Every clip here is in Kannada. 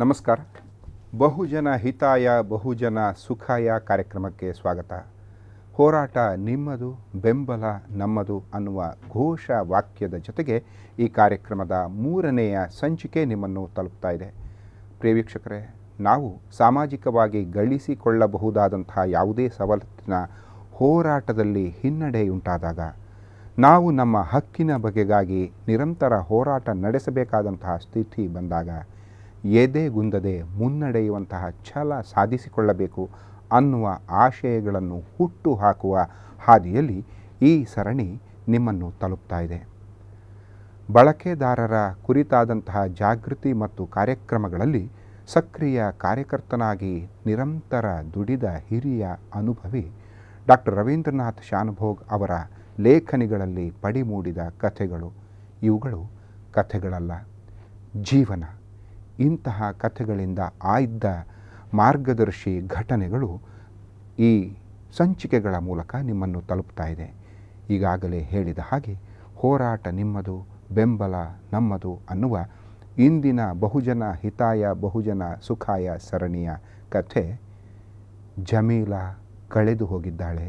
ನಮಸ್ಕಾರ ಬಹುಜನ ಹಿತಾಯ ಬಹುಜನ ಸುಖಾಯ ಕಾರ್ಯಕ್ರಮಕ್ಕೆ ಸ್ವಾಗತ ಹೋರಾಟ ನಿಮ್ಮದು ಬೆಂಬಲ ನಮ್ಮದು ಅನ್ನುವ ಘೋಷ ವಾಕ್ಯದ ಜೊತೆಗೆ ಈ ಕಾರ್ಯಕ್ರಮದ ಮೂರನೆಯ ಸಂಚಿಕೆ ನಿಮ್ಮನ್ನು ತಲುಪ್ತಾ ಇದೆ ಪ್ರಿಯ ವೀಕ್ಷಕರೇ ನಾವು ಸಾಮಾಜಿಕವಾಗಿ ಗಳಿಸಿಕೊಳ್ಳಬಹುದಾದಂತಹ ಯಾವುದೇ ಸವಲತ್ತಿನ ಹೋರಾಟದಲ್ಲಿ ಹಿನ್ನಡೆಯುಂಟಾದಾಗ ನಾವು ನಮ್ಮ ಹಕ್ಕಿನ ಬಗೆಗಾಗಿ ನಿರಂತರ ಹೋರಾಟ ನಡೆಸಬೇಕಾದಂತಹ ಸ್ಥಿತಿ ಬಂದಾಗ ಎದೆಗುಂದದೆ ಮುನ್ನಡೆಯುವಂತಹ ಛಲ ಸಾಧಿಸಿಕೊಳ್ಳಬೇಕು ಅನ್ನುವ ಆಶಯಗಳನ್ನು ಹುಟ್ಟು ಹಾಕುವ ಹಾದಿಯಲ್ಲಿ ಈ ಸರಣಿ ನಿಮ್ಮನ್ನು ತಲುಪ್ತಾ ಇದೆ ಬಳಕೆದಾರರ ಕುರಿತಾದಂತಹ ಜಾಗೃತಿ ಮತ್ತು ಕಾರ್ಯಕ್ರಮಗಳಲ್ಲಿ ಸಕ್ರಿಯ ಕಾರ್ಯಕರ್ತನಾಗಿ ನಿರಂತರ ದುಡಿದ ಹಿರಿಯ ಅನುಭವಿ ಡಾಕ್ಟರ್ ರವೀಂದ್ರನಾಥ್ ಶಾನುಭೋಗ್ ಅವರ ಲೇಖನಿಗಳಲ್ಲಿ ಪಡಿಮೂಡಿದ ಕಥೆಗಳು ಇವುಗಳು ಕಥೆಗಳಲ್ಲ ಜೀವನ ಇಂತಹ ಕಥೆಗಳಿಂದ ಆಯ್ದ ಮಾರ್ಗದರ್ಶಿ ಘಟನೆಗಳು ಈ ಸಂಚಿಕೆಗಳ ಮೂಲಕ ನಿಮ್ಮನ್ನು ತಲುಪ್ತಾ ಇದೆ ಈಗಾಗಲೇ ಹೇಳಿದ ಹಾಗೆ ಹೋರಾಟ ನಿಮ್ಮದು ಬೆಂಬಲ ನಮ್ಮದು ಅನ್ನುವ ಇಂದಿನ ಬಹುಜನ ಹಿತಾಯ ಬಹುಜನ ಸುಖಾಯ ಸರಣಿಯ ಕಥೆ ಜಮೀಲ ಕಳೆದು ಹೋಗಿದ್ದಾಳೆ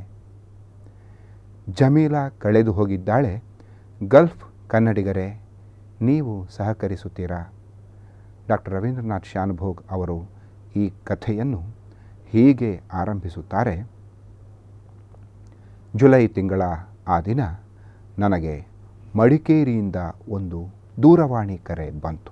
ಜಮೀಲ ಕಳೆದು ಹೋಗಿದ್ದಾಳೆ ಗಲ್ಫ್ ಕನ್ನಡಿಗರೇ ನೀವು ಸಹಕರಿಸುತ್ತೀರಾ ಡಾಕ್ಟರ್ ರವೀಂದ್ರನಾಥ್ ಶಾನುಭೋಗ್ ಅವರು ಈ ಕಥೆಯನ್ನು ಹೀಗೆ ಆರಂಭಿಸುತ್ತಾರೆ ಜುಲೈ ತಿಂಗಳ ಆ ದಿನ ನನಗೆ ಮಡಿಕೇರಿಯಿಂದ ಒಂದು ದೂರವಾಣಿ ಕರೆ ಬಂತು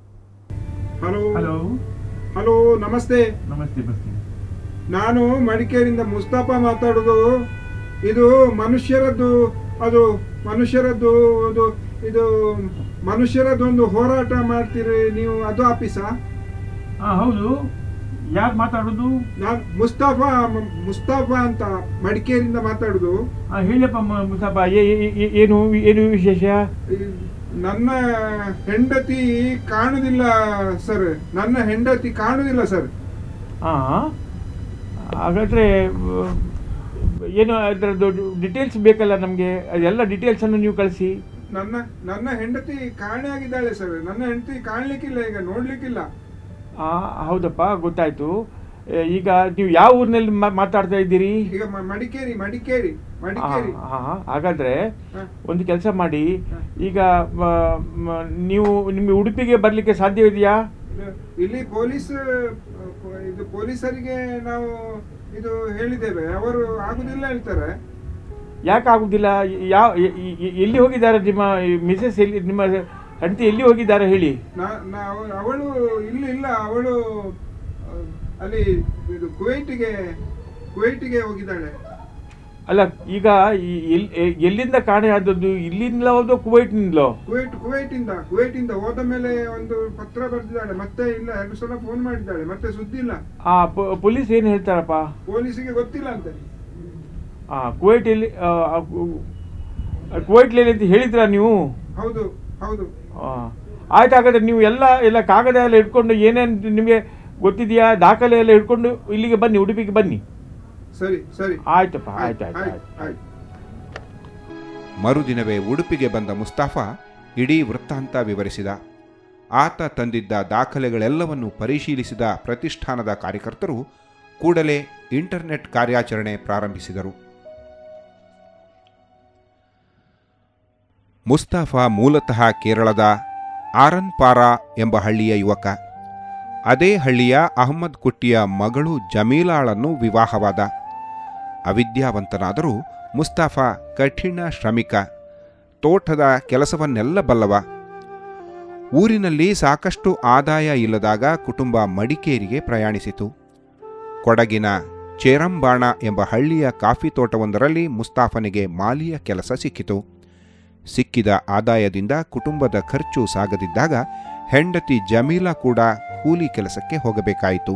ಹಲೋ ಹಲೋ ಹಲೋ ನಮಸ್ತೆ ನಮಸ್ತೆ ನಮಸ್ತೆ ನಾನು ಮಡಿಕೇರಿಯಿಂದ ಮುಸ್ತಫಾ ಮಾತಾಡೋದು ಇದು ಮನುಷ್ಯರದ್ದು ಅದು ಮನುಷ್ಯರದ್ದು ಅದು ಇದು ಮನುಷ್ಯರದ್ದೊಂದು ಹೋರಾಟ ಮಾಡ್ತೀರಿ ನೀವು ಅದು ಆಫೀಸಾ ಹಾ ಹೌದು ಯಾರು ಮಾತಾಡೋದು ನಾನು ಮುಸ್ತಫಾ ಮ- ಮುಸ್ತಫಾ ಅಂತ ಮಡಿಕೇರಿಯಿಂದ ಮಾತಾಡೋದು ಆ, ಹೇಳಿಯಪ್ಪ ಮ- ಮುಸ್ತಫಾ ಏ- ಏ- ಏ- ಏನು ಏನು ವಿಶೇಷ ಈ ನನ್ನ ಹೆಂಡತಿ ಕಾಣುದಿಲ್ಲ ಸರ್ ನನ್ನ ಹೆಂಡತಿ ಕಾಣುದಿಲ್ಲ ಸರ್ ಹಾ ಹಾಗಾದ್ರೆ ಆ, ಏನು ಅದರದ್ದು ಡಿಟೇಲ್ಸ್ ಬೇಕಲ್ಲ ನಮಗೆ ಅದೆಲ್ಲ ಡೀಟೇಲ್ಸನ್ನು ನೀವು ಕಳಿಸಿ ನನ್ನ ನನ್ನ ಹೆಂಡತಿ ಕಾಣೆಯಾಗಿದ್ದಾಳೆ ಸರ್ ನನ್ನ ಹೆಂಡತಿ ಕಾಣ್ಲಿಕ್ಕಿಲ್ಲ ಈಗ ನೋಡ್ಲಿಕ್ಕಿಲ್ಲ ಆ, ಹೌದಪ್ಪ ಗೊತ್ತಾಯ್ತು ಏ, ಈಗ ನೀವು ಯಾವ ಊರಿನಲ್ಲಿ ಮಾತಾಡ್ತಾ ಇದ್ದೀರಿ ಈಗ ಮ- ಮಡಿಕೇರಿ ಮಡಿಕೇರಿ ಆ, ಮಡಿಕೇರಿ ಹಾ, ಹಾ. ಹಾಗಾದ್ರೆ ಹ. ಒಂದು ಕೆಲಸ ಮಾಡಿ ಹ. ಈಗ ಮ, ಮ, ನೀವು ನಿಮಗೆ ಉಡುಪಿಗೆ ಬರಲಿಕ್ಕೆ ಸಾಧ್ಯವಿದೆಯಾ ಇದು- ಇಲ್ಲಿ ಪೊಲೀಸ್ ಅಹ್, ಇದು ಪೊಲೀಸರಿಗೆ ನಾವು ಇದು ಹೇಳಿದ್ದೇವೆ ಅವರು ಆಗುದಿಲ್ಲ ಹೇಳ್ತಾರೆ ಯಾಕೆ ಆಗುದಿಲ್ಲ ಯಾವ ಎ- ಎ- ಎಲ್ಲಿ ಹೋಗಿದ್ದಾರೆ ನಿಮ್ಮ ಮಿಸಸ್ ಎಲ್ಲಿ ನಿಮ್ಮ ಹೆಂಡತಿ ಎಲ್ಲಿ ಹೋಗಿದ್ದಾರೆ ಹೇಳಿ ನಾ- ನಾ- ಅವ- ಅವಳು ಇಲ್ಲಿ ಇಲ್ಲ ಅವಳು ಅಹ್, ಅಲ್ಲಿ ಇದು ಕುವೈಟಿಗೆ ಕುವೈಟಿಗೆ ಹೋಗಿದ್ದಾಳೆ ಅಲ್ಲ ಈಗ ಈ- ಎಲ್- ಎ- ಎಲ್ಲಿಂದ ಕಾಣೆ ಆದದ್ದು ಇಲ್ಲಿಂದಲೋ ಹೌದು ಕುವೈಟ್ನಿಂದಲೋ ಕುವೈಟ್ ಕುವೈಟಿಂದ ಕುವೈಟಿಂದ ಹೋದ ಮೇಲೆ ಒಂದು ಪತ್ರ ಬರೆದಿದ್ದಾಳೆ ಮತ್ತೆ ಇಲ್ಲ ಎರಡು ಸಲ ಫೋನ್ ಮಾಡಿದ್ದಾಳೆ ಮತ್ತೆ ಸುದ್ದಿ ಇಲ್ಲ ಆ ಪೊ- ಪೊಲೀಸ್ ಏನು ಹೇಳ್ತಾರಪ್ಪ ಪೊಲೀಸಿಗೆ ಗೊತ್ತಿಲ್ಲ ಅಂತೆ ಆ ಕುವೈಟ್ ಎಲ್ಲಿ ಆ, ಆ, ಕು- ಆ, ಕುವೈಟ್ಲಿ ಎಲ್ಲಿ ಅಂತ ಹೇಳಿದ್ರಾ ನೀವು ಹೌದು ಹೌದು ಆ, ಆಯ್ತು ಹಾಗಾದ್ರೆ ನೀವು ಎಲ್ಲ ಎಲ್ಲ ಕಾಗದ ಎಲ್ಲ ಇಟ್ಕೊಂಡು ಏನೇನು ನಿಮಗೆ ಗೊತ್ತಿದೆಯಾ ದಾಖಲೆ ಎಲ್ಲ ಇಟ್ಕೊಂಡು ಇಲ್ಲಿಗೆ ಬನ್ನಿ ಉಡುಪಿಗೆ ಬನ್ನಿ ಸರಿ ಸರಿ ಆಯ್ತಪ್ಪ ಆಯ್ತು ಆಯ್ತು ಆಯ್ತು ಆಯ್ತು ಆಯ್ತು ಮರುದಿನವೇ ಉಡುಪಿಗೆ ಬಂದ ಮುಸ್ತಾಫಾ ಇಡೀ ವೃತ್ತಾಂತ ವಿವರಿಸಿದ ಆತ ತಂದಿದ್ದ ದಾಖಲೆಗಳೆಲ್ಲವನ್ನು ಪರಿಶೀಲಿಸಿದ ಪ್ರತಿಷ್ಠಾನದ ಕಾರ್ಯಕರ್ತರು ಕೂಡಲೇ ಇಂಟರ್ನೆಟ್ ಕಾರ್ಯಾಚರಣೆ ಪ್ರಾರಂಭಿಸಿದರು ಮುಸ್ತಾಫಾ ಮೂಲತಃ ಕೇರಳದ ಆರನ್ಪಾರಾ ಎಂಬ ಹಳ್ಳಿಯ ಯುವಕ ಅದೇ ಹಳ್ಳಿಯ ಅಹಮ್ಮದ್ ಕುಟ್ಟಿಯ ಮಗಳು ಜಮೀಲಾಳನ್ನು ವಿವಾಹವಾದ ಅವಿದ್ಯಾವಂತನಾದರೂ ಮುಸ್ತಾಫಾ ಕಠಿಣ ಶ್ರಮಿಕ ತೋಟದ ಕೆಲಸವನ್ನೆಲ್ಲ ಬಲ್ಲವ ಊರಿನಲ್ಲಿ ಸಾಕಷ್ಟು ಆದಾಯ ಇಲ್ಲದಾಗ ಕುಟುಂಬ ಮಡಿಕೇರಿಗೆ ಪ್ರಯಾಣಿಸಿತು ಕೊಡಗಿನ ಚೇರಂಬಾಣ ಎಂಬ ಹಳ್ಳಿಯ ಕಾಫಿ ತೋಟವೊಂದರಲ್ಲಿ ಮುಸ್ತಾಫನಿಗೆ ಮಾಲಿಯ ಕೆಲಸ ಸಿಕ್ಕಿತು ಸಿಕ್ಕಿದ ಆದಾಯದಿಂದ ಕುಟುಂಬದ ಖರ್ಚು ಸಾಗದಿದ್ದಾಗ ಹೆಂಡತಿ ಜಮೀಲಾ ಕೂಡ ಕೂಲಿ ಕೆಲಸಕ್ಕೆ ಹೋಗಬೇಕಾಯಿತು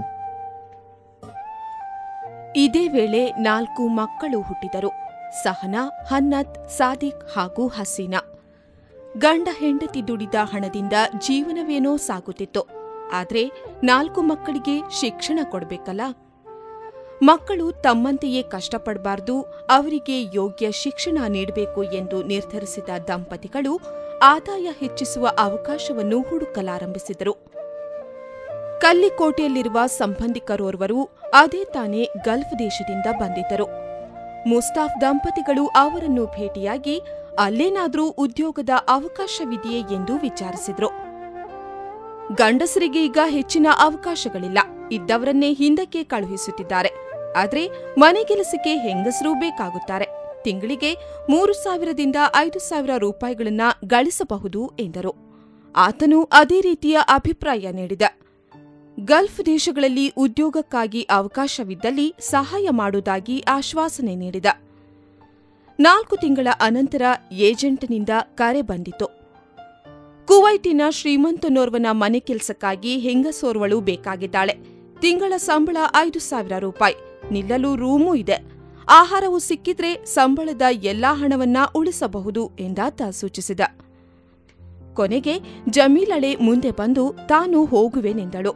ಇದೇ ವೇಳೆ ನಾಲ್ಕು ಮಕ್ಕಳು ಹುಟ್ಟಿದರು ಸಹನಾ ಹನ್ನತ್ ಸಾದಿಕ್ ಹಾಗೂ ಹಸೀನಾ ಗಂಡ ಹೆಂಡತಿ ದುಡಿದ ಹಣದಿಂದ ಜೀವನವೇನೋ ಸಾಗುತ್ತಿತ್ತು ಆದ್ರೆ ನಾಲ್ಕು ಮಕ್ಕಳಿಗೆ ಶಿಕ್ಷಣ ಕೊಡ್ಬೇಕಲ್ಲ ಮಕ್ಕಳು ತಮ್ಮಂತೆಯೇ ಕಷ್ಟಪಡಬಾರ್ದು ಅವರಿಗೆ ಯೋಗ್ಯ ಶಿಕ್ಷಣ ನೀಡಬೇಕು ಎಂದು ನಿರ್ಧರಿಸಿದ ದಂಪತಿಗಳು ಆದಾಯ ಹೆಚ್ಚಿಸುವ ಅವಕಾಶವನ್ನು ಹುಡುಕಲಾರಂಭಿಸಿದರು ಕಲ್ಲಿಕೋಟೆಯಲ್ಲಿರುವ ಸಂಬಂಧಿಕರೋರ್ವರು ಅದೇ ತಾನೇ ಗಲ್ಫ್ ದೇಶದಿಂದ ಬಂದಿದ್ದರು ಮುಸ್ತಾಫ್ ದಂಪತಿಗಳು ಅವರನ್ನು ಭೇಟಿಯಾಗಿ ಅಲ್ಲೇನಾದ್ರೂ ಉದ್ಯೋಗದ ಅವಕಾಶವಿದೆಯೇ ಎಂದು ವಿಚಾರಿಸಿದ್ರು ಗಂಡಸರಿಗೆ ಈಗ ಹೆಚ್ಚಿನ ಅವಕಾಶಗಳಿಲ್ಲ ಇದ್ದವರನ್ನೇ ಹಿಂದಕ್ಕೆ ಕಳುಹಿಸುತ್ತಿದ್ದಾರೆ ಆದ್ರೆ ಮನೆಗೆಲಸಕ್ಕೆ ಹೆಂಗಸರೂ ಬೇಕಾಗುತ್ತಾರೆ ತಿಂಗಳಿಗೆ ಮೂರು ಸಾವಿರದಿಂದ ಐದು ಸಾವಿರ ರೂಪಾಯಿಗಳನ್ನ ಗಳಿಸಬಹುದು ಎಂದರು ಆತನು ಅದೇ ರೀತಿಯ ಅಭಿಪ್ರಾಯ ನೀಡಿದ ಗಲ್ಫ್ ದೇಶಗಳಲ್ಲಿ ಉದ್ಯೋಗಕ್ಕಾಗಿ ಅವಕಾಶವಿದ್ದಲ್ಲಿ ಸಹಾಯ ಮಾಡುವುದಾಗಿ ಆಶ್ವಾಸನೆ ನೀಡಿದ ನಾಲ್ಕು ತಿಂಗಳ ಅನಂತರ ಏಜೆಂಟ್ನಿಂದ ಕರೆ ಬಂದಿತು ಕುವೈಟಿನ ಶ್ರೀಮಂತನೋರ್ವನ ಮನೆ ಕೆಲಸಕ್ಕಾಗಿ ಹೆಂಗಸೋರ್ವಳು ಬೇಕಾಗಿದ್ದಾಳೆ ತಿಂಗಳ ಸಂಬಳ ಐದು ಸಾವಿರ ರೂಪಾಯಿ ನಿಲ್ಲಲು ರೂಮೂ ಇದೆ ಆಹಾರವು ಸಿಕ್ಕಿದ್ರೆ ಸಂಬಳದ ಎಲ್ಲಾ ಹಣವನ್ನ ಉಳಿಸಬಹುದು ಎಂದಾತ ಸೂಚಿಸಿದ ಕೊನೆಗೆ ಜಮೀಲಳೆ ಮುಂದೆ ಬಂದು ತಾನು ಹೋಗುವೆನೆಂದಳು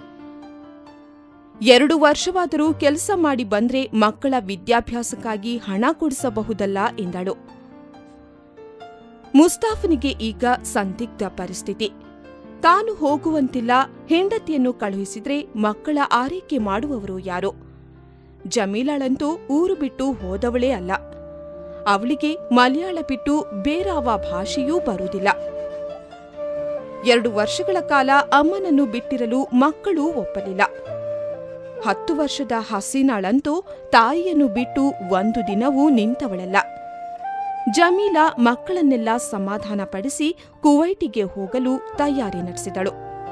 ಎರಡು ವರ್ಷವಾದರೂ ಕೆಲಸ ಮಾಡಿ ಬಂದ್ರೆ ಮಕ್ಕಳ ವಿದ್ಯಾಭ್ಯಾಸಕ್ಕಾಗಿ ಹಣ ಕೊಡಿಸಬಹುದಲ್ಲ ಎಂದಳು ಮುಸ್ತಾಫನಿಗೆ ಈಗ ಸಂದಿಗ್ಧ ಪರಿಸ್ಥಿತಿ ತಾನು ಹೋಗುವಂತಿಲ್ಲ ಹೆಂಡತಿಯನ್ನು ಕಳುಹಿಸಿದ್ರೆ ಮಕ್ಕಳ ಆರೈಕೆ ಮಾಡುವವರು ಯಾರು ಜಮೀಲಳಂತೂ ಊರು ಬಿಟ್ಟು ಹೋದವಳೇ ಅಲ್ಲ ಅವಳಿಗೆ ಮಲಯಾಳ ಬಿಟ್ಟು ಬೇರಾವ ಭಾಷೆಯೂ ಬರುವುದಿಲ್ಲ ಎರಡು ವರ್ಷಗಳ ಕಾಲ ಅಮ್ಮನನ್ನು ಬಿಟ್ಟಿರಲು ಮಕ್ಕಳು ಒಪ್ಪಲಿಲ್ಲ ಹತ್ತು ವರ್ಷದ ಹಸೀನಾಳಂತೂ ತಾಯಿಯನ್ನು ಬಿಟ್ಟು ಒಂದು ದಿನವೂ ನಿಂತವಳಲ್ಲ ಜಮೀಲಾ ಮಕ್ಕಳನ್ನೆಲ್ಲ ಸಮಾಧಾನಪಡಿಸಿ ಕುವೈಟಿಗೆ ಹೋಗಲು ತಯಾರಿ ನಡೆಸಿದಳು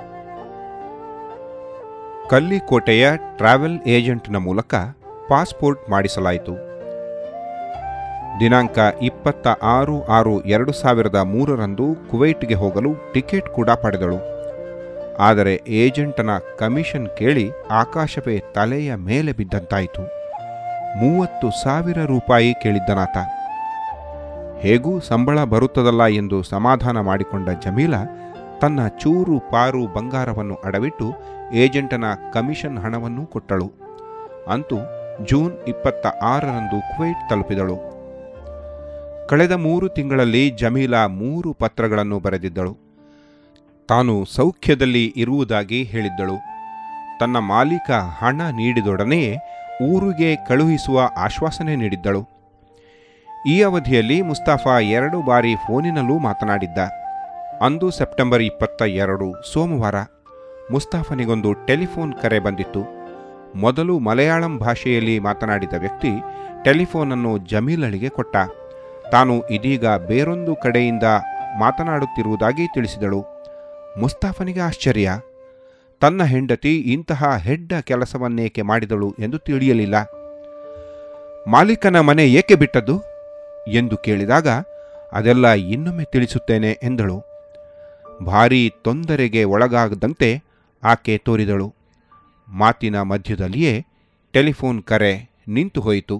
ಕಲ್ಲಿಕೋಟೆಯ ಟ್ರಾವೆಲ್ ಏಜೆಂಟ್ನ ಮೂಲಕ ಪಾಸ್ಪೋರ್ಟ್ ಮಾಡಿಸಲಾಯಿತು ದಿನಾಂಕ ಇಪ್ಪತ್ತ ಆರು ಆರು ಎರಡು ಸಾವಿರದ ಮೂರರಂದು ಕುವೈಟ್ಗೆ ಹೋಗಲು ಟಿಕೆಟ್ ಕೂಡ ಪಡೆದಳು ಆದರೆ ಏಜೆಂಟನ ಕಮಿಷನ್ ಕೇಳಿ ಆಕಾಶವೇ ತಲೆಯ ಮೇಲೆ ಬಿದ್ದಂತಾಯಿತು ಮೂವತ್ತು ಸಾವಿರ ರೂಪಾಯಿ ಕೇಳಿದ್ದನಾತ ಹೇಗೂ ಸಂಬಳ ಬರುತ್ತದಲ್ಲ ಎಂದು ಸಮಾಧಾನ ಮಾಡಿಕೊಂಡ ಜಮೀಲ ತನ್ನ ಚೂರು ಪಾರು ಬಂಗಾರವನ್ನು ಅಡವಿಟ್ಟು ಏಜೆಂಟನ ಕಮಿಷನ್ ಹಣವನ್ನೂ ಕೊಟ್ಟಳು ಅಂತೂ ಜೂನ್ ಇಪ್ಪತ್ತ ಆರರಂದು ಕುವೈಟ್ ತಲುಪಿದಳು ಕಳೆದ ಮೂರು ತಿಂಗಳಲ್ಲಿ ಜಮೀಲಾ ಮೂರು ಪತ್ರಗಳನ್ನು ಬರೆದಿದ್ದಳು ತಾನು ಸೌಖ್ಯದಲ್ಲಿ ಇರುವುದಾಗಿ ಹೇಳಿದ್ದಳು ತನ್ನ ಮಾಲೀಕ ಹಣ ನೀಡಿದೊಡನೆಯೇ ಊರಿಗೆ ಕಳುಹಿಸುವ ಆಶ್ವಾಸನೆ ನೀಡಿದ್ದಳು ಈ ಅವಧಿಯಲ್ಲಿ ಮುಸ್ತಾಫಾ ಎರಡು ಬಾರಿ ಫೋನಿನಲ್ಲೂ ಮಾತನಾಡಿದ್ದ ಅಂದು ಸೆಪ್ಟೆಂಬರ್ ಇಪ್ಪತ್ತ ಎರಡು ಸೋಮವಾರ ಮುಸ್ತಾಫನಿಗೊಂದು ಟೆಲಿಫೋನ್ ಕರೆ ಬಂದಿತ್ತು ಮೊದಲು ಮಲಯಾಳಂ ಭಾಷೆಯಲ್ಲಿ ಮಾತನಾಡಿದ ವ್ಯಕ್ತಿ ಟೆಲಿಫೋನನ್ನು ಜಮೀಲಳಿಗೆ ಕೊಟ್ಟ ತಾನು ಇದೀಗ ಬೇರೊಂದು ಕಡೆಯಿಂದ ಮಾತನಾಡುತ್ತಿರುವುದಾಗಿ ತಿಳಿಸಿದಳು ಮುಸ್ತಾಫನಿಗೆ ಆಶ್ಚರ್ಯ ತನ್ನ ಹೆಂಡತಿ ಇಂತಹ ಹೆಡ್ಡ ಕೆಲಸವನ್ನೇಕೆ ಮಾಡಿದಳು ಎಂದು ತಿಳಿಯಲಿಲ್ಲ ಮಾಲೀಕನ ಮನೆ ಏಕೆ ಬಿಟ್ಟದ್ದು ಎಂದು ಕೇಳಿದಾಗ ಅದೆಲ್ಲ ಇನ್ನೊಮ್ಮೆ ತಿಳಿಸುತ್ತೇನೆ ಎಂದಳು ಭಾರೀ ತೊಂದರೆಗೆ ಒಳಗಾಗದಂತೆ ಆಕೆ ತೋರಿದಳು ಮಾತಿನ ಮಧ್ಯದಲ್ಲಿಯೇ ಟೆಲಿಫೋನ್ ಕರೆ ನಿಂತು ಹೋಯಿತು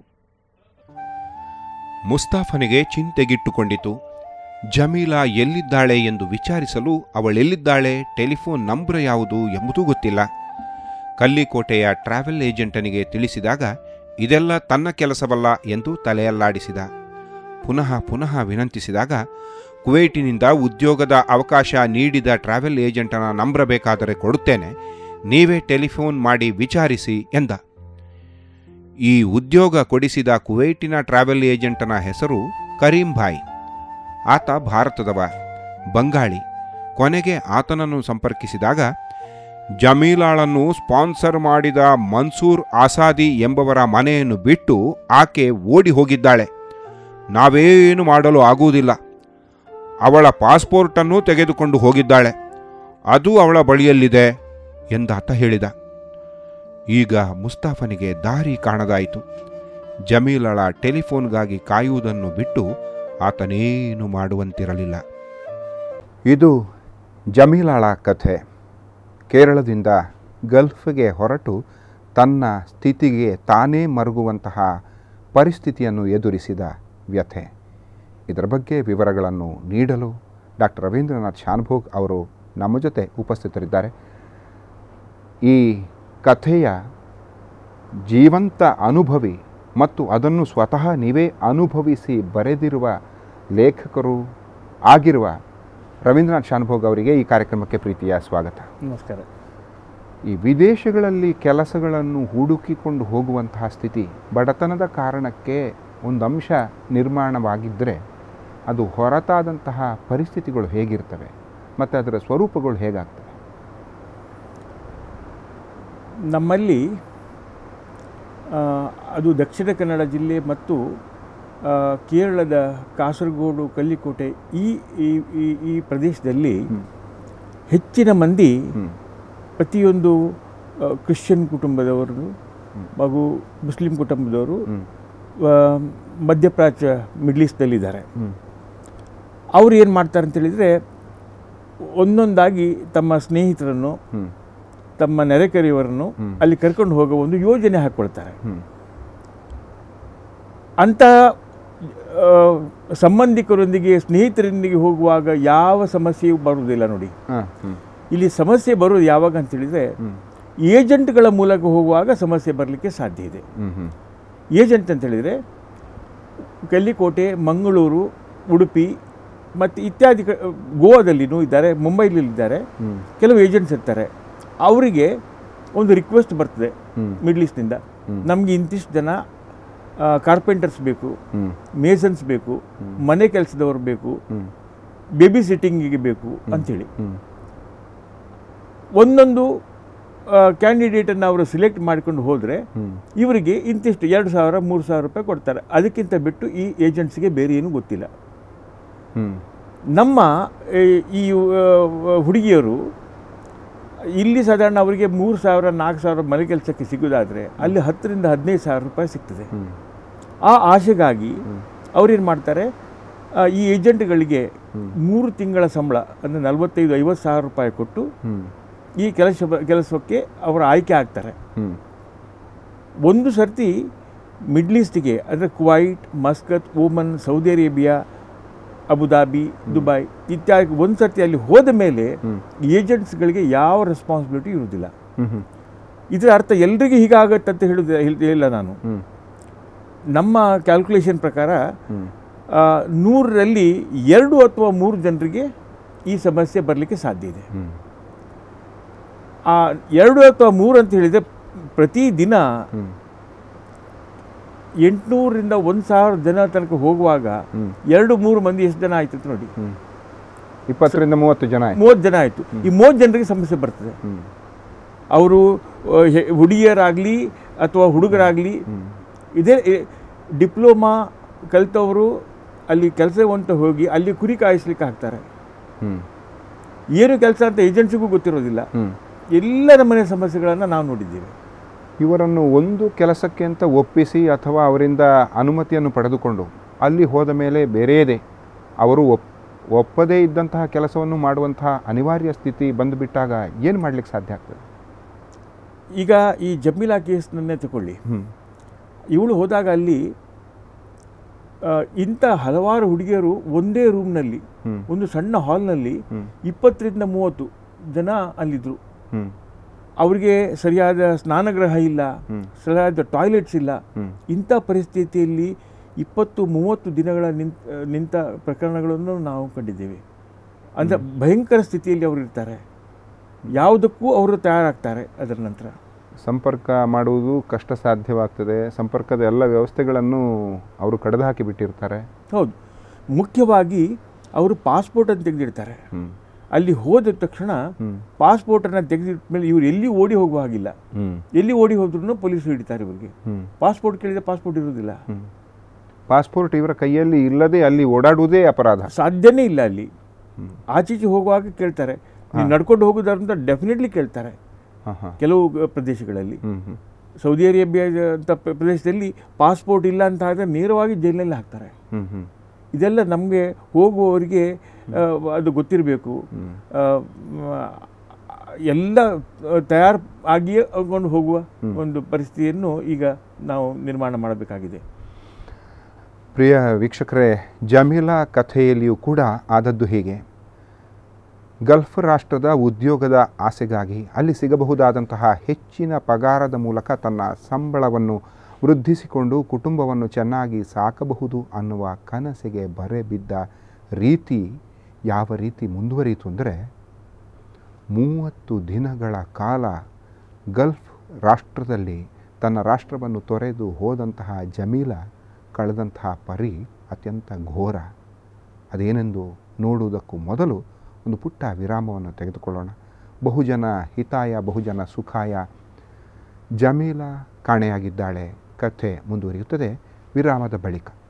ಮುಸ್ತಾಫನಿಗೆ ಚಿಂತೆಗಿಟ್ಟುಕೊಂಡಿತು ಜಮೀಲಾ ಎಲ್ಲಿದ್ದಾಳೆ ಎಂದು ವಿಚಾರಿಸಲು ಅವಳೆಲ್ಲಿದ್ದಾಳೆ ಟೆಲಿಫೋನ್ ನಂಬರ್ ಯಾವುದು ಎಂಬುದೂ ಗೊತ್ತಿಲ್ಲ ಕಲ್ಲಿಕೋಟೆಯ ಟ್ರಾವೆಲ್ ಏಜೆಂಟನಿಗೆ ತಿಳಿಸಿದಾಗ ಇದೆಲ್ಲ ತನ್ನ ಕೆಲಸವಲ್ಲ ಎಂದು ತಲೆಯಲ್ಲಾಡಿಸಿದ ಪುನಃ ಪುನಃ ವಿನಂತಿಸಿದಾಗ ಕುವೈಟಿನಿಂದ ಉದ್ಯೋಗದ ಅವಕಾಶ ನೀಡಿದ ಟ್ರಾವೆಲ್ ಏಜೆಂಟನ ನಂಬರ್ ಬೇಕಾದರೆ ಕೊಡುತ್ತೇನೆ ನೀವೇ ಟೆಲಿಫೋನ್ ಮಾಡಿ ವಿಚಾರಿಸಿ ಎಂದ ಈ ಉದ್ಯೋಗ ಕೊಡಿಸಿದ ಕುವೈಟಿನ ಟ್ರಾವೆಲ್ ಏಜೆಂಟನ ಹೆಸರು ಕರೀಂ ಭಾಯ್ ಆತ ಭಾರತದವ ಬಂಗಾಳಿ ಕೊನೆಗೆ ಆತನನ್ನು ಸಂಪರ್ಕಿಸಿದಾಗ ಜಮೀಲಾಳನ್ನು ಸ್ಪಾನ್ಸರ್ ಮಾಡಿದ ಮನ್ಸೂರ್ ಆಸಾದಿ ಎಂಬವರ ಮನೆಯನ್ನು ಬಿಟ್ಟು ಆಕೆ ಓಡಿ ಹೋಗಿದ್ದಾಳೆ ನಾವೇನು ಮಾಡಲು ಆಗುವುದಿಲ್ಲ ಅವಳ ಪಾಸ್ಪೋರ್ಟನ್ನು ತೆಗೆದುಕೊಂಡು ಹೋಗಿದ್ದಾಳೆ ಅದು ಅವಳ ಬಳಿಯಲ್ಲಿದೆ ಎಂದಾತ ಹೇಳಿದ ಈಗ ಮುಸ್ತಾಫನಿಗೆ ದಾರಿ ಕಾಣದಾಯಿತು ಜಮೀಲಳ ಟೆಲಿಫೋನ್ಗಾಗಿ ಕಾಯುವುದನ್ನು ಬಿಟ್ಟು ಆತನೇನು ಮಾಡುವಂತಿರಲಿಲ್ಲ ಇದು ಜಮೀಲಾಳ ಕಥೆ ಕೇರಳದಿಂದ ಗಲ್ಫ್ಗೆ ಹೊರಟು ತನ್ನ ಸ್ಥಿತಿಗೆ ತಾನೇ ಮರುಗುವಂತಹ ಪರಿಸ್ಥಿತಿಯನ್ನು ಎದುರಿಸಿದ ವ್ಯಥೆ ಇದರ ಬಗ್ಗೆ ವಿವರಗಳನ್ನು ನೀಡಲು ಡಾಕ್ಟರ್ ರವೀಂದ್ರನಾಥ್ ಶಾನ್ಭೋಗ್ ಅವರು ನಮ್ಮ ಜೊತೆ ಉಪಸ್ಥಿತರಿದ್ದಾರೆ ಈ ಕಥೆಯ ಜೀವಂತ ಅನುಭವಿ ಮತ್ತು ಅದನ್ನು ಸ್ವತಃ ನೀವೇ ಅನುಭವಿಸಿ ಬರೆದಿರುವ ಲೇಖಕರು ಆಗಿರುವ ರವೀಂದ್ರನಾಥ್ ಶಾನ್ಭೋಗ್ ಅವರಿಗೆ ಈ ಕಾರ್ಯಕ್ರಮಕ್ಕೆ ಪ್ರೀತಿಯ ಸ್ವಾಗತ ನಮಸ್ಕಾರ ಈ ವಿದೇಶಗಳಲ್ಲಿ ಕೆಲಸಗಳನ್ನು ಹುಡುಕಿಕೊಂಡು ಹೋಗುವಂತಹ ಸ್ಥಿತಿ ಬಡತನದ ಕಾರಣಕ್ಕೆ ಒಂದು ಅಂಶ ನಿರ್ಮಾಣವಾಗಿದ್ದರೆ ಅದು ಹೊರತಾದಂತಹ ಪರಿಸ್ಥಿತಿಗಳು ಹೇಗಿರ್ತವೆ ಮತ್ತು ಅದರ ಸ್ವರೂಪಗಳು ಹೇಗಾಗ್ತವೆ ನಮ್ಮಲ್ಲಿ ಆ, ಅದು ದಕ್ಷಿಣ ಕನ್ನಡ ಜಿಲ್ಲೆ ಮತ್ತು ಆ, ಕೇರಳದ ಕಾಸರಗೋಡು ಕಲ್ಲಿಕೋಟೆ ಈ ಈ- ಈ ಈ ಪ್ರದೇಶದಲ್ಲಿ ಹೆಚ್ಚಿನ ಮಂದಿ ಹ್ಮ್. ಪ್ರತಿಯೊಂದು ಆ, ಕ್ರಿಶ್ಚಿಯನ್ ಕುಟುಂಬದವರು ಹಾಗೂ ಮುಸ್ಲಿಂ ಕುಟುಂಬದವರು ಹ್ಮ್. ಆ, ಮಧ್ಯಪ್ರಾಚ್ಯ ಮಿಡ್ಲ್ ಈಸ್ಟ್ನಲ್ಲಿದ್ದಾರೆ ಹ್ಮ್. ಅವರು ಏನು ಮಾಡ್ತಾರೆ ಅಂತ ಹೇಳಿದರೆ ಒಂದೊಂದಾಗಿ ತಮ್ಮ ಸ್ನೇಹಿತರನ್ನು ಹ್ಮ್. ತಮ್ಮ ನೆರೆಕರೆಯವರನ್ನು ಹ್ಮ್. ಅಲ್ಲಿ ಕರ್ಕೊಂಡು ಹೋಗೋ ಒಂದು ಯೋಜನೆ ಹಾಕ್ಕೊಳ್ತಾರೆ ಹ್ಮ್. ಅಂಥ ಆ, ಸಂಬಂಧಿಕರೊಂದಿಗೆ ಸ್ನೇಹಿತರೊಂದಿಗೆ ಹೋಗುವಾಗ ಯಾವ ಸಮಸ್ಯೆಯೂ ಬರುವುದಿಲ್ಲ ನೋಡಿ ಹಾ, ಹ್ಮ್. ಇಲ್ಲಿ ಸಮಸ್ಯೆ ಬರೋದು ಯಾವಾಗ ಅಂತ ಹೇಳಿದರೆ ಹ್ಮ್. ಏಜೆಂಟ್ಗಳ ಮೂಲಕ ಹೋಗುವಾಗ ಸಮಸ್ಯೆ ಬರಲಿಕ್ಕೆ ಸಾಧ್ಯ ಇದೆ ಹ್ಮ್. ಹ್ಮ್. ಏಜೆಂಟ್ ಅಂತ ಹೇಳಿದರೆ ಕಲ್ಲಿಕೋಟೆ ಮಂಗಳೂರು ಉಡುಪಿ ಮತ್ತು ಇತ್ಯಾದಿ ಕ- ಗೋವಾದಲ್ಲಿನೂ ಇದ್ದಾರೆ ಮುಂಬೈಲಿದ್ದಾರೆ ಹ್ಮ್. ಕೆಲವು ಏಜೆಂಟ್ಸ್ ಇರ್ತಾರೆ ಅವರಿಗೆ ಒಂದು ರಿಕ್ವೆಸ್ಟ್ ಬರ್ತದೆ ಹ್ಮ್. ಮಿಡ್ಲ್ ಈಸ್ಟ್ನಿಂದ ನಮಗೆ ಇಂತಿಷ್ಟು ಜನ ಕಾರ್ಪೆಂಟರ್ಸ್ ಬೇಕು ಹ್ಮ್. ಮೇಸನ್ಸ್ ಬೇಕು ಮನೆ ಕೆಲಸದವರು ಬೇಕು ಹ್ಮ್. ಬೇಬಿ ಸಿಟ್ಟಿಂಗಿಗೆ ಬೇಕು ಅಂಥೇಳಿ ಹ್ಮ್. ಒಂದೊಂದು ಕ್ಯಾಂಡಿಡೇಟನ್ನು ಅವರು ಸಿಲೆಕ್ಟ್ ಮಾಡ್ಕೊಂಡು ಹೋದರೆ ಹ್ಮ್. ಇವರಿಗೆ ಇಂತಿಷ್ಟು ಎರಡು ಸಾವಿರ ಮೂರು ಸಾವಿರ ರೂಪಾಯಿ ಕೊಡ್ತಾರೆ ಅದಕ್ಕಿಂತ ಬಿಟ್ಟು ಈ ಏಜೆಂಟ್ಸ್ಗೆ ಬೇರೆ ಏನೂ ಗೊತ್ತಿಲ್ಲ ಹ್ಮ್. ನಮ್ಮ ಏ, ಈ ಆ, ಹುಡುಗಿಯರು ಇಲ್ಲಿ ಸಾಧಾರಣ ಅವರಿಗೆ ಮೂರು ಸಾವಿರ ನಾಲ್ಕು ಸಾವಿರ ಮನೆ ಕೆಲಸಕ್ಕೆ ಸಿಗೋದಾದರೆ ಅಲ್ಲಿ ಹತ್ತರಿಂದ ಹದಿನೈದು ಸಾವಿರ ರೂಪಾಯಿ ಸಿಗ್ತದೆ ಹ್ಮ್. ಆ ಆಶೆಗಾಗಿ ಅವ್ರೇನು ಮಾಡ್ತಾರೆ ಆ, ಈ ಏಜೆಂಟ್ಗಳಿಗೆ ಮೂರು ತಿಂಗಳ ಸಂಬಳ ಅಂದರೆ ನಲವತ್ತೈದು ಐವತ್ತು ಸಾವಿರ ರೂಪಾಯಿ ಕೊಟ್ಟು ಹ್ಮ್. ಈ ಕೆಲಸ ಕೆಲಸಕ್ಕೆ ಅವರು ಆಯ್ಕೆ ಆಗ್ತಾರೆ ಹ್ಮ್. ಒಂದು ಸರ್ತಿ ಮಿಡ್ಲ್ ಈಸ್ಟಿಗೆ ಅಂದರೆ Kuwait Muscat Oman Saudi Arabia Abu Dhabi Dubai ಇತ್ಯಾದಿ ಒಂದು ಸರ್ತಿ ಅಲ್ಲಿ ಹೋದ ಮೇಲೆ ಏಜೆಂಟ್ಸ್ಗಳಿಗೆ ಯಾವ ರೆಸ್ಪಾನ್ಸಿಬಿಲಿಟಿ ಇರುವುದಿಲ್ಲ ಹ್ಮ್. ಹ್ಮ್. ಇದರ ಅರ್ಥ ಎಲ್ರಿಗೂ ಹೀಗಾಗತ್ತೆ ಅಂತ ಹೇಳುದು ಹೇಳಿಲ್ಲ ನಾನು ಹ್ಮ್. ನಮ್ಮ ಕ್ಯಾಲ್ಕುಲೇಷನ್ ಪ್ರಕಾರ ಹ್ಮ್. ಆ, ನೂರರಲ್ಲಿ ಎರಡು ಅಥವಾ ಮೂರು ಜನರಿಗೆ ಈ ಸಮಸ್ಯೆ ಬರಲಿಕ್ಕೆ ಸಾಧ್ಯ ಇದೆ ಹ್ಮ್. ಆ ಎರಡು ಅಥವಾ ಮೂರು ಅಂತ ಹೇಳಿದರೆ ಪ್ರತಿದಿನ ಹ್ಮ್. ಎಂಟುನೂರರಿಂದ ಒಂದು ಸಾವಿರ ಜನ ತನಕ ಹೋಗುವಾಗ ಹ್ಮ್. ಎರಡು ಮೂರು ಮಂದಿ ಎಷ್ಟು ಜನ ಆಯ್ತು ಅಂತ ನೋಡಿ ಹ್ಮ್. ಇಪ್ಪತ್ತರಿಂದ ಮೂವತ್ತು ಜನ ಆಯ್ತು ಮೂವತ್ತು ಜನ ಆಯಿತು ಈ ಮೂವತ್ತು ಜನರಿಗೆ ಸಮಸ್ಯೆ ಬರ್ತದೆ ಹ್ಮ್. ಅವರು ಆ, ಹೆ- ಹುಡುಗಿಯರಾಗಲಿ ಅಥವಾ ಹುಡುಗರಾಗಲಿ ಹ್ಮ್. ಇದೇ ಇ- ಡಿಪ್ಲೊಮಾ ಕಲಿತವರು ಅಲ್ಲಿ ಕೆಲಸವಂತ ಹೋಗಿ ಅಲ್ಲಿ ಕುರಿ ಕಾಯಿಸ್ಲಿಕ್ಕೆ ಹಾಕ್ತಾರೆ ಹ್ಮ್. ಏನು ಕೆಲಸ ಅಂತ ಏಜೆನ್ಸಿಗೂ ಗೊತ್ತಿರೋದಿಲ್ಲ ಹ್ಮ್. ಎಲ್ಲ ನಮ್ಮನೆ ಸಮಸ್ಯೆಗಳನ್ನು ನಾವು ನೋಡಿದ್ದೇವೆ ಇವರನ್ನು ಒಂದು ಕೆಲಸಕ್ಕೆ ಅಂತ ಒಪ್ಪಿಸಿ ಅಥವಾ ಅವರಿಂದ ಅನುಮತಿಯನ್ನು ಪಡೆದುಕೊಂಡು ಅಲ್ಲಿ ಹೋದ ಮೇಲೆ ಬೇರೆಯದೇ ಅವರು ಒಪ್ ಒಪ್ಪದೇ ಇದ್ದಂತಹ ಕೆಲಸವನ್ನು ಮಾಡುವಂತಹ ಅನಿವಾರ್ಯ ಸ್ಥಿತಿ ಬಂದುಬಿಟ್ಟಾಗ ಏನು ಮಾಡ್ಲಿಕ್ಕೆ ಸಾಧ್ಯ ಆಗ್ತದೆ ಈಗ ಈ ಜಮೀಲಾ ಕೇಸ್ನನ್ನೇ ತಗೊಳ್ಳಿ ಹ್ಮ್. ಇವಳು ಹೋದಾಗ ಅಲ್ಲಿ ಆ, ಇಂಥ ಹಲವಾರು ಹುಡುಗಿಯರು ಒಂದೇ ರೂಮ್ನಲ್ಲಿ ಹ್ಮ್. ಒಂದು ಸಣ್ಣ ಹಾಲ್ನಲ್ಲಿ ಹ್ಮ್. ಇಪ್ಪತ್ತರಿಂದ ಮೂವತ್ತು ಜನ ಅಲ್ಲಿದ್ದರು ಹ್ಮ್. ಅವರಿಗೆ ಸರಿಯಾದ ಸ್ನಾನಗೃಹ ಇಲ್ಲ ಹ್ಮ್. ಸರಿಯಾದ ಟಾಯ್ಲೆಟ್ಸ್ ಇಲ್ಲ ಹ್ಮ್. ಇಂಥ ಪರಿಸ್ಥಿತಿಯಲ್ಲಿ ಇಪ್ಪತ್ತು ಮೂವತ್ತು ದಿನಗಳ ನಿಂತ ನಿಂತ ಪ್ರಕರಣಗಳನ್ನು ನಾವು ಕಂಡಿದ್ದೇವೆ ಅಂದರೆ ಭಯಂಕರ ಸ್ಥಿತಿಯಲ್ಲಿ ಅವರು ಇರ್ತಾರೆ ಯಾವುದಕ್ಕೂ ಅವರು ತಯಾರಾಗ್ತಾರೆ ಅದರ ನಂತರ ಸಂಪರ್ಕ ಮಾಡುವುದು ಕಷ್ಟ ಸಾಧ್ಯವಾಗ್ತದೆ ಸಂಪರ್ಕದ ಎಲ್ಲ ವ್ಯವಸ್ಥೆಗಳನ್ನು ಅವರು ಕಡಿದು ಹಾಕಿ ಬಿಟ್ಟಿರ್ತಾರೆ ಹೌದು ಮುಖ್ಯವಾಗಿ ಅವರು ಪಾಸ್ಪೋರ್ಟನ್ನು ತೆಗೆದಿಡ್ತಾರೆ ಹ್ಮ್. ಅಲ್ಲಿ ಹೋದ ತಕ್ಷಣ ಹ್ಮ್. ಪಾಸ್ಪೋರ್ಟನ್ನು ತೆಗೆದಿಟ್ಟ ಮೇಲೆ ಇವರು ಎಲ್ಲಿ ಓಡಿ ಹೋಗುವ ಹಾಗಿಲ್ಲ ಹ್ಮ್. ಎಲ್ಲಿ ಓಡಿ ಹೋದ್ರೂ ಪೊಲೀಸರು ಹಿಡಿತಾರೆ ಇವರಿಗೆ ಹ್ಮ್. ಪಾಸ್ಪೋರ್ಟ್ ಕೇಳಿದರೆ ಪಾಸ್ಪೋರ್ಟ್ ಇರೋದಿಲ್ಲ ಹ್ಮ್. ಪಾಸ್ಪೋರ್ಟ್ ಇವರ ಕೈಯಲ್ಲಿ ಇಲ್ಲದೆ ಅಲ್ಲಿ ಓಡಾಡುವುದೇ ಅಪರಾಧ ಸಾಧ್ಯನೇ ಇಲ್ಲ ಅಲ್ಲಿ ಹ್ಮ್. ಆಚೀಚೆ ಹೋಗುವಾಗ ಕೇಳ್ತಾರೆ ನೀವು ನಡ್ಕೊಂಡು ಹೋಗೋದಾರಂತ ಡೆಫಿನೆಟ್ಲಿ ಕೇಳ್ತಾರೆ ಹಾಂ ಹಾಂ ಕೆಲವು ಗ- ಪ್ರದೇಶಗಳಲ್ಲಿ ಹ್ಮ್ ಹ್ಮ್ ಸೌದಿ ಅರೇಬಿಯಾ ಅಂತ ಪ್ರ- ಪ್ರದೇಶದಲ್ಲಿ ಪಾಸ್ಪೋರ್ಟ್ ಇಲ್ಲ ಅಂತ ಆದರೆ ನೇರವಾಗಿ ಜೈಲಿನಲ್ಲಿ ಹಾಕ್ತಾರೆ ಹ್ಮ್ ಹ್ಮ್ ಇದೆಲ್ಲ ನಮಗೆ ಹೋಗುವವರಿಗೆ ಆ, ಅದು ಗೊತ್ತಿರಬೇಕು ಎಲ್ಲ ತಯಾರು ಆಗಿಯೇ ಕೊಂಡು ಹೋಗುವ ಒಂದು ಪರಿಸ್ಥಿತಿಯನ್ನು ಈಗ ನಾವು ನಿರ್ಮಾಣ ಮಾಡಬೇಕಾಗಿದೆ ಪ್ರಿಯ ವೀಕ್ಷಕರೇ ಜಮೀಲಾ ಕಥೆಯಲ್ಲಿಯೂ ಕೂಡ ಆದದ್ದು ಹೀಗೆ ಗಲ್ಫ್ ರಾಷ್ಟ್ರದ ಉದ್ಯೋಗದ ಆಸೆಗಾಗಿ ಅಲ್ಲಿ ಸಿಗಬಹುದಾದಂತಹ ಹೆಚ್ಚಿನ ಪಗಾರದ ಮೂಲಕ ತನ್ನ ಸಂಬಳವನ್ನು ವೃದ್ಧಿಸಿಕೊಂಡು ಕುಟುಂಬವನ್ನು ಚೆನ್ನಾಗಿ ಸಾಕಬಹುದು ಅನ್ನುವ ಕನಸಿಗೆ ಬರೆ ಬಿದ್ದ ರೀತಿ ಯಾವ ರೀತಿ ಮುಂದುವರಿಯಿತು ಅಂದರೆ ಮೂವತ್ತು ದಿನಗಳ ಕಾಲ ಗಲ್ಫ್ ರಾಷ್ಟ್ರದಲ್ಲಿ ತನ್ನ ರಾಷ್ಟ್ರವನ್ನು ತೊರೆದು ಹೋದಂತಹ ಜಮೀಲ ಕಳೆದಂತಹ ಪರಿ ಅತ್ಯಂತ ಘೋರ ಅದೇನೆಂದು ನೋಡುವುದಕ್ಕೂ ಮೊದಲು ಒಂದು ಪುಟ್ಟ ವಿರಾಮವನ್ನು ತೆಗೆದುಕೊಳ್ಳೋಣ ಬಹುಜನ ಹಿತಾಯ ಬಹುಜನ ಸುಖಾಯ ಜಮೀಲ ಕಾಣೆಯಾಗಿದ್ದಾಳೆ ಕಥೆ ಮುಂದುವರಿಯುತ್ತದೆ ವಿರಾಮದ ಬಳಿಕ